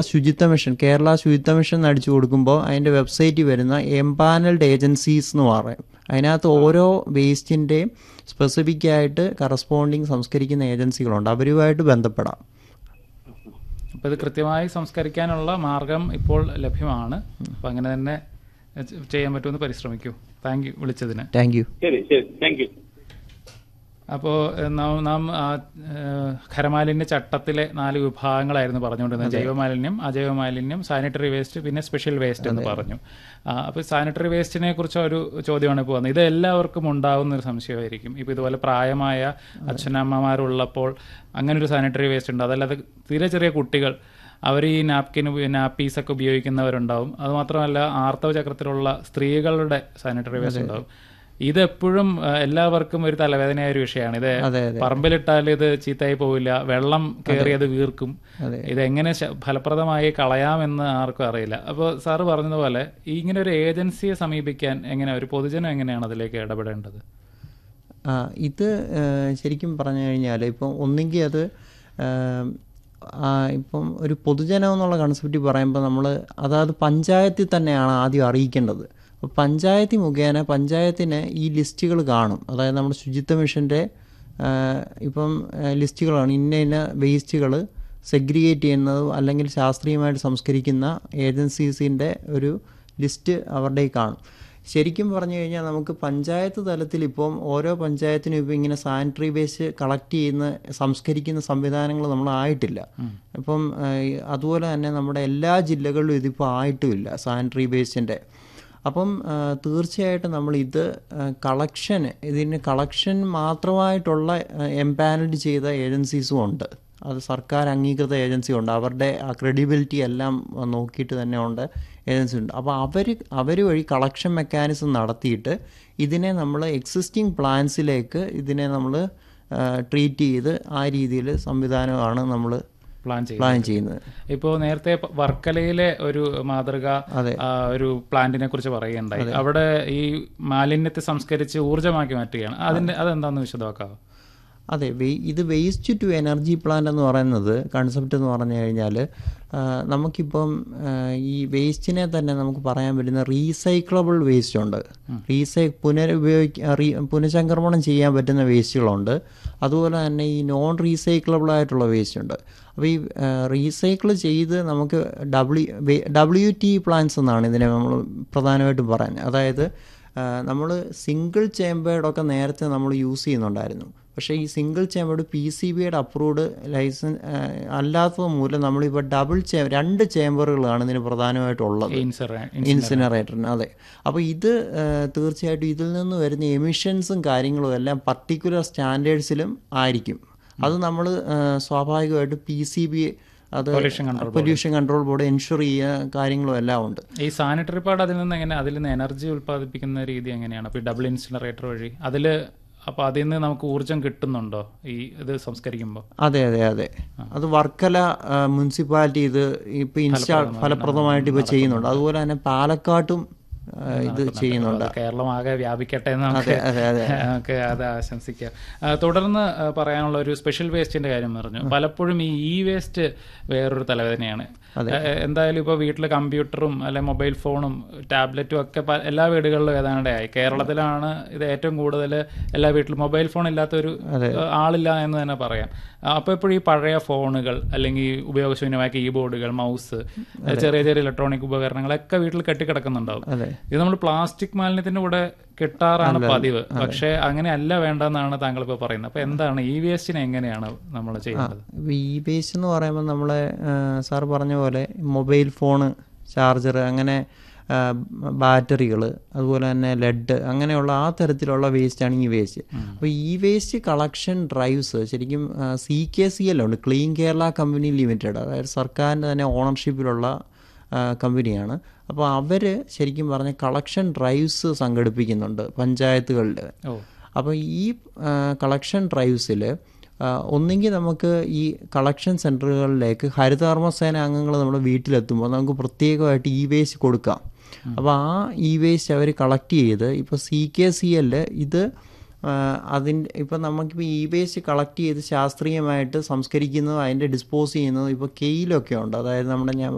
ശുചിത്വ മിഷൻ കേരള ശുചിത്വ മിഷൻ അടിച്ചു കൊടുക്കുമ്പോൾ അതിൻ്റെ വെബ്സൈറ്റിൽ വരുന്ന എംപാനൽഡ് ഏജൻസീസ് എന്ന് പറയും അതിനകത്ത് ഓരോ വേസ്റ്റിൻ്റെയും സ്പെസിഫിക് ആയിട്ട് കറസ്പോണ്ടിങ് സംസ്കരിക്കുന്ന ഏജൻസികളുണ്ട് അവരുമായിട്ട് ബന്ധപ്പെടാം അപ്പോൾ ഇത് കൃത്യമായി സംസ്കരിക്കാനുള്ള മാർഗം ഇപ്പോൾ ലഭ്യമാണ് അപ്പം അങ്ങനെ തന്നെ ചെ- ചെയ്യാൻ പറ്റുമെന്ന് പരിശ്രമിക്കൂ താങ്ക് യു വിളിച്ചതിന് താങ്ക് യു ശരി ശരി താങ്ക് യു അപ്പോൾ നാം നാം ആ, ഏഹ്, ഖരമാലിന്യ ചട്ടത്തിലെ നാല് വിഭാഗങ്ങളായിരുന്നു പറഞ്ഞുകൊണ്ടിരുന്നത് ജൈവ മാലിന്യം അജൈവ മാലിന്യം സാനിറ്ററി വേസ്റ്റ് പിന്നെ സ്പെഷ്യൽ വേസ്റ്റ് എന്ന് പറഞ്ഞു ആ, അപ്പോൾ സാനിറ്ററി വേസ്റ്റിനെ കുറിച്ച് ഒരു ചോദ്യമാണ് ഇപ്പോൾ വന്നത് ഇത് എല്ലാവർക്കും ഉണ്ടാവുന്ന ഒരു സംശയമായിരിക്കും ഇപ്പോൾ ഇതുപോലെ പ്രായമായ അച്ഛനമ്മമാരുള്ളപ്പോൾ അങ്ങനെ ഒരു സാനിറ്ററി വേസ്റ്റ് ഉണ്ട് അതല്ലാതെ തീരെ ചെറിയ കുട്ടികൾ അവർ ഈ നാപ്കിൻ നാപ്പീസ് ഒക്കെ ഉപയോഗിക്കുന്നവരുണ്ടാവും അതുമാത്രമല്ല ആർത്തവ ചക്രത്തിലുള്ള സ്ത്രീകളുടെ സാനിറ്ററി വേസ്റ്റ് ഉണ്ടാവും ഇതെപ്പോഴും ആ, എല്ലാവർക്കും ഒരു തലവേദനയായ ഒരു വിഷയമാണ് ഇത് അതെ അതെ പറമ്പിലിട്ടാൽ ഇത് ചീത്തയായി പോവില്ല വെള്ളം കയറിയത് വീർക്കും അതെ. ഇതെങ്ങനെ ശ- ഫലപ്രദമായി കളയാമെന്ന് ആർക്കും അറിയില്ല അപ്പോൾ സാറ് പറഞ്ഞതുപോലെ ഈ ഇങ്ങനെ ഒരു ഏജൻസിയെ സമീപിക്കാൻ എങ്ങനെ ഒരു പൊതുജനം എങ്ങനെയാണ് അതിലേക്ക് ഇടപെടേണ്ടത് ആ, ഇത് ആ, ശരിക്കും പറഞ്ഞു കഴിഞ്ഞാൽ ഇപ്പം ഒന്നെങ്കിൽ അത് ആ, ആ, ഇപ്പം ഒരു പൊതുജനം എന്നുള്ള കൺസെപ്റ്റ് പറയുമ്പോൾ നമ്മൾ അതായത് പഞ്ചായത്തിൽ തന്നെയാണ് ആദ്യം അറിയിക്കേണ്ടത് അപ്പോൾ പഞ്ചായത്ത് മുഖേന പഞ്ചായത്തിന് ഈ ലിസ്റ്റുകൾ കാണും അതായത് നമ്മുടെ ശുചിത്വ മിഷൻ്റെ ഇപ്പം ആ, ലിസ്റ്റുകളാണ് ഇന്ന ഇന്ന വേസ്റ്റുകൾ സെഗ്രിഗേറ്റ് ചെയ്യുന്നതും അല്ലെങ്കിൽ ശാസ്ത്രീയമായിട്ട് സംസ്കരിക്കുന്ന ഏജൻസീസിൻ്റെ ഒരു ലിസ്റ്റ് അവരുടെ കയ്യിൽ കാണും ശരിക്കും പറഞ്ഞു കഴിഞ്ഞാൽ നമുക്ക് പഞ്ചായത്ത് തലത്തിൽ ഇപ്പം ഓരോ പഞ്ചായത്തിനും ഇപ്പം ഇങ്ങനെ സാനിറ്ററി വേസ്റ്റ് കളക്ട് ചെയ്യുന്ന സംസ്കരിക്കുന്ന സംവിധാനങ്ങൾ നമ്മൾ ആയിട്ടില്ല ഇപ്പം ആ, ഈ അതുപോലെ തന്നെ നമ്മുടെ എല്ലാ ജില്ലകളിലും ഇതിപ്പോൾ ആയിട്ടുമില്ല സാനിറ്ററി വേസ്റ്റിൻ്റെ അപ്പം ആ, തീർച്ചയായിട്ടും നമ്മൾ ഇത് കളക്ഷൻ ഇതിന് കളക്ഷൻ മാത്രമായിട്ടുള്ള എംപാനൽഡ് ചെയ്ത ഏജൻസീസും ഉണ്ട് അത് സർക്കാർ അംഗീകൃത ഏജൻസി ഉണ്ട് അവരുടെ ക്രെഡിബിലിറ്റി എല്ലാം നോക്കിയിട്ട് തന്നെ ഉണ്ട് ഏജൻസി ഉണ്ട് അപ്പോൾ അവർ അവർ വഴി കളക്ഷൻ മെക്കാനിസം നടത്തിയിട്ട് ഇതിനെ നമ്മൾ എക്സിസ്റ്റിംഗ് പ്ലാൻസിലേക്ക് ഇതിനെ നമ്മൾ ട്രീറ്റ് ചെയ്ത് ആ രീതിയിൽ സംവിധാനമാണ് നമ്മൾ പ്ലാൻ ചെയ്യും പ്ലാൻ ചെയ്യുന്നത് ഇപ്പോൾ നേരത്തെ പ- വർക്കലയിലെ ഒരു മാതൃക അതെ. ആ, ഒരു പ്ലാന്റിനെ കുറിച്ച് പറയുകയുണ്ടായി അവിടെ ഈ മാലിന്യത്തെ സംസ്കരിച്ച് ഊർജ്ജമാക്കി മാറ്റുകയാണ് അതിന്റെ അതെന്താന്ന് വിശദമാക്കാവോ അതെ വേ- ഇത് വേസ്റ്റ് ടു എനർജി പ്ലാന്റ് എന്ന് പറയുന്നത് കൺസെപ്റ്റ് എന്ന് പറഞ്ഞു കഴിഞ്ഞാൽ നമുക്കിപ്പം ആ, ഈ വേസ്റ്റിനെ തന്നെ നമുക്ക് പറയാൻ പറ്റുന്ന റീസൈക്ലബിൾ വേസ്റ്റ് ഉണ്ട് റീസൈ പുനരുപയോഗിക്ക റീ പുനഃചംക്രമണം ചെയ്യാൻ പറ്റുന്ന വേസ്റ്റുകളുണ്ട് അതുപോലെ തന്നെ ഈ നോൺ റീസൈക്ലബിൾ ആയിട്ടുള്ള വേസ്റ്റ് ഉണ്ട് അപ്പോൾ ഈ റീസൈക്കിൾ ചെയ്ത് നമുക്ക് ഡബ്ല്യു ഡബ്ല്യു ടി പ്ലാന്റ്സ് എന്നാണ് ഇതിനെ നമ്മൾ പ്രധാനമായിട്ടും പറയുന്നത് അതായത് നമ്മൾ സിംഗിൾ ചേമ്പേർഡൊക്കെ നേരത്തെ നമ്മൾ യൂസ് ചെയ്യുന്നുണ്ടായിരുന്നു പക്ഷേ ഈ സിംഗിൾ ചേമ്പേർഡ് പി സി ബിയുടെ അപ്രൂവ്ഡ് ലൈസൻസ് അല്ലാത്തത് മൂലം നമ്മളിപ്പോൾ ഡബിൾ ചേ രണ്ട് ചേമ്പറുകളാണ് ഇതിന് പ്രധാനമായിട്ടുള്ളത് ഇൻസറ- ഇൻസിനറേറ്ററിന് അതെ അപ്പോൾ ഇത് ആ, തീർച്ചയായിട്ടും ഇതിൽ നിന്ന് വരുന്ന എമിഷൻസും കാര്യങ്ങളും എല്ലാം പർട്ടിക്കുലർ സ്റ്റാൻഡേർഡ്സിലും ആയിരിക്കും അത് നമ്മൾ സ്വാഭാവികമായിട്ട് പി സി ബി അത് Pollution Control pollution control board ensure ചെയ്യുക കാര്യങ്ങളും എല്ലാം ഉണ്ട് ഈ സാനിറ്ററി പാഡ് അതിൽ നിന്ന് എങ്ങനെ അതിൽ നിന്ന് എനർജി ഉൽപ്പാദിപ്പിക്കുന്ന രീതി എങ്ങനെയാണ് അപ്പോൾ ഈ ഡബിൾ ഇൻസിനറേറ്റർ വഴി അതിൽ അപ്പോൾ അതിൽ നിന്ന് നമുക്ക് ഊർജ്ജം കിട്ടുന്നുണ്ടോ ഈ ഇത് സംസ്കരിക്കുമ്പോൾ അതെ അതെ അതെ അത് വർക്കല മുനിസിപ്പാലിറ്റി ഇത് ഇപ്പൊ ഇൻസ്റ്റാൾ ഫലപ്രദമായിട്ട് ഇപ്പൊ ചെയ്യുന്നുണ്ട് അതുപോലെ തന്നെ പാലക്കാട്ടും ആ, ഇത് ചെയ്യുന്നുണ്ട് കേരളം ആകെ വ്യാപിക്കട്ടെ എന്ന് നമുക്ക് അതെ അതെ നമുക്ക് അത് ആശംസിക്കാം ആ, തുടർന്ന് ആ, പറയാനുള്ള ഒരു സ്പെഷ്യൽ വേസ്റ്റിന്റെ കാര്യം പറഞ്ഞു പലപ്പോഴും ഈ ഇ വേസ്റ്റ് വേറൊരു തലവേദനയാണ് ആ, എന്തായാലും ഇപ്പോൾ വീട്ടിൽ കമ്പ്യൂട്ടറും അല്ലെ മൊബൈൽ ഫോണും ടാബ്ലറ്റും ഒക്കെ പ- എല്ലാ വീടുകളിലും ഏതാണ്ടായി കേരളത്തിലാണ് ഇത് ഏറ്റവും കൂടുതൽ എല്ലാ വീട്ടിലും മൊബൈൽ ഫോൺ ഇല്ലാത്ത ഒരു ആ, ആളില്ല എന്ന് തന്നെ പറയാം അപ്പോൾ എപ്പോഴും ഈ പഴയ ഫോണുകൾ അല്ലെങ്കിൽ ഉപയോഗശൂന്യമായ കീബോർഡുകൾ മൗസ് ചെറിയ ചെറിയ ഇലക്ട്രോണിക് ഉപകരണങ്ങളൊക്കെ വീട്ടിൽ കെട്ടിക്കിടക്കുന്നുണ്ടാവും അതെ ഇത് നമ്മൾ പ്ലാസ്റ്റിക് മാലിന്യത്തിന്റെ കൂടെ കിട്ടാറാണ് പതിവ് പക്ഷെ അങ്ങനെ അല്ല വേണ്ടെന്നാണ് താങ്കൾ ഇപ്പോൾ പറയുന്നത് അപ്പൊ എന്താണ് ഈ വേസ്റ്റിനെ എങ്ങനെയാണ് നമ്മൾ ചെയ്യുന്നത് ഇപ്പൊ ഈ വേസ്റ്റ് എന്ന് പറയുമ്പോൾ നമ്മളെ സാർ പറഞ്ഞ പോലെ മൊബൈൽ ഫോണ് ചാർജർ അങ്ങനെ ബാറ്ററികൾ അതുപോലെ തന്നെ ലെഡ് അങ്ങനെയുള്ള ആ തരത്തിലുള്ള വേസ്റ്റാണ് ഈ വേസ്റ്റ് അപ്പോൾ ഈ വേസ്റ്റ് കളക്ഷൻ ഡ്രൈവ്സ് ശരിക്കും സി കെ സി എൽ ഉണ്ട് ക്ലീൻ കേരള കമ്പനി ലിമിറ്റഡ് അതായത് സർക്കാരിൻ്റെ തന്നെ ഓണർഷിപ്പിലുള്ള കമ്പനിയാണ് അപ്പോൾ അവർ ശരിക്കും പറഞ്ഞ കളക്ഷൻ ഡ്രൈവ്സ് സംഘടിപ്പിക്കുന്നുണ്ട് പഞ്ചായത്തുകളിൽ ഓ അപ്പോൾ ഈ കളക്ഷൻ ഡ്രൈവ്സിൽ ഒന്നെങ്കിൽ നമുക്ക് ഈ കളക്ഷൻ സെൻറ്ററുകളിലേക്ക് ഹരിതകർമ്മസേന അംഗങ്ങൾ നമ്മുടെ വീട്ടിലെത്തുമ്പോൾ നമുക്ക് പ്രത്യേകമായിട്ട് ഇ വേസ്റ്റ് കൊടുക്കാം അപ്പോൾ ആ ഇ വേസ്റ്റ് അവർ കളക്ട് ചെയ്ത് ഇപ്പോൾ സി കെ സി എല്ല് ഇത് അതിൻ്റെ ഇപ്പം നമുക്കിപ്പോൾ ഇ വേസ്റ്റ് കളക്ട് ചെയ്ത് ശാസ്ത്രീയമായിട്ട് സംസ്കരിക്കുന്നതും അതിൻ്റെ ഡിസ്പോസ് ചെയ്യുന്നതും ഇപ്പോൾ കെയിലൊക്കെ ഉണ്ട് അതായത് നമ്മുടെ ഞാൻ